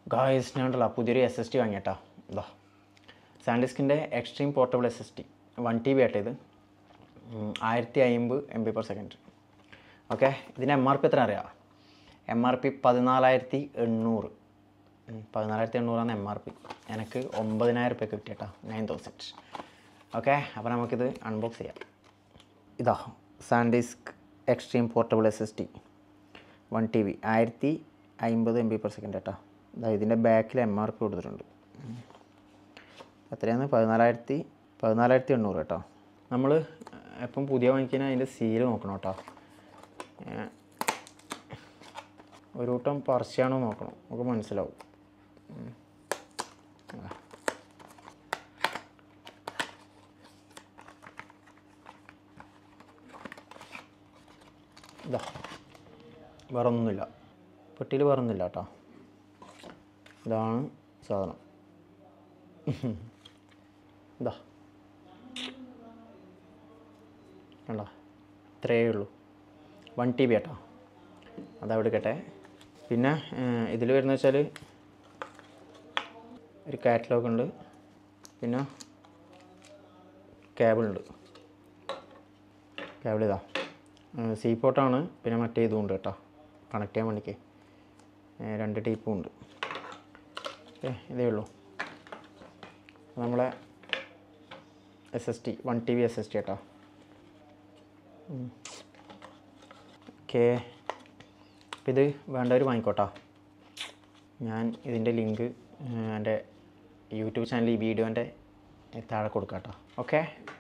Guys ഞാൻ ഉണ്ടല്ലോ പുതിയൊരു എസ് എസ് ടി വാങ്ങിയേട്ടാ ഇതാ സാൻഡിസ്കിൻ്റെ extreme portable S S T one T B ആയിട്ട് ഇത് ആയിരത്തി അമ്പത് M B per second okay ഇതിന് എം ആർ പി എത്ര അറിയാം എം ആർ പി പതിനാലായിരത്തി എണ്ണൂറ് ഉം, പതിനാലായിരത്തി എണ്ണൂറാണ് എം ആർ പി എനിക്ക് ഒമ്പതിനായിരം റുപ്യക്ക് കിട്ടിയേട്ടാ നയൻ തൗസൻഡ് ഓക്കെ അപ്പോൾ നമുക്കിത് അൺബോക്സ് ചെയ്യാം ഇതാ SanDisk extreme portable S S T one T V ആയിരത്തി അമ്പത് എം ബി പെർ സെക്കൻഡ് കേട്ടോ ഇതാ ഇതിൻ്റെ ബാക്കിൽ എം ആർ പി കൊടുത്തിട്ടുണ്ട് ഉം. എത്രയാണ് പതിനാലായിരത്തി പതിനാലായിരത്തി എണ്ണൂറ് കേട്ടോ നമ്മൾ എപ്പം പുതിയ വാങ്ങിക്കാൻ അതിൻ്റെ സീല് നോക്കണം കേട്ടോ ഏ, ഒരു കൂട്ടം പറിച്ചാണോ നോക്കണം നമുക്ക് മനസ്സിലാവും ഉം. ആ. ഇതാ വേറെ ഒന്നുമില്ല പെട്ടിയിൽ വേറെ ഒന്നുമില്ല കേട്ടോ ഇതാണ് സാധനം ഇതാ കണ്ടോ ഇത്രയേ ഉള്ളൂ വൺ ടി ബി കേട്ടോ അതവിടെ കേട്ടെ പിന്നെ ഇതിൽ വരുന്ന വെച്ചാൽ ഒരു കാറ്റലോഗ് ഉണ്ട് പിന്നെ കേബിൾ ഉണ്ട് കേബിൾ ഇതാ സീ പോർട്ടാണ് പിന്നെ മറ്റേ ഇതും ഉണ്ട് കേട്ടോ കണക്ട് ചെയ്യാൻ വേണ്ടിക്ക് ഏ, രണ്ട് ടൈപ്പും ഉണ്ട് ഏ ഇതേ ഉള്ളൂ നമ്മളെ S S T one T V S S T കേട്ടോ ഓക്കെ അപ്പം ഇത് വേണ്ടവർ വാങ്ങിക്കോട്ടോ ഞാൻ ഇതിൻ്റെ ലിങ്ക് എൻ്റെ യൂട്യൂബ് ചാനൽ ഈ വീഡിയോൻ്റെ താഴെ കൊടുക്കാം കേട്ടോ ഓക്കെ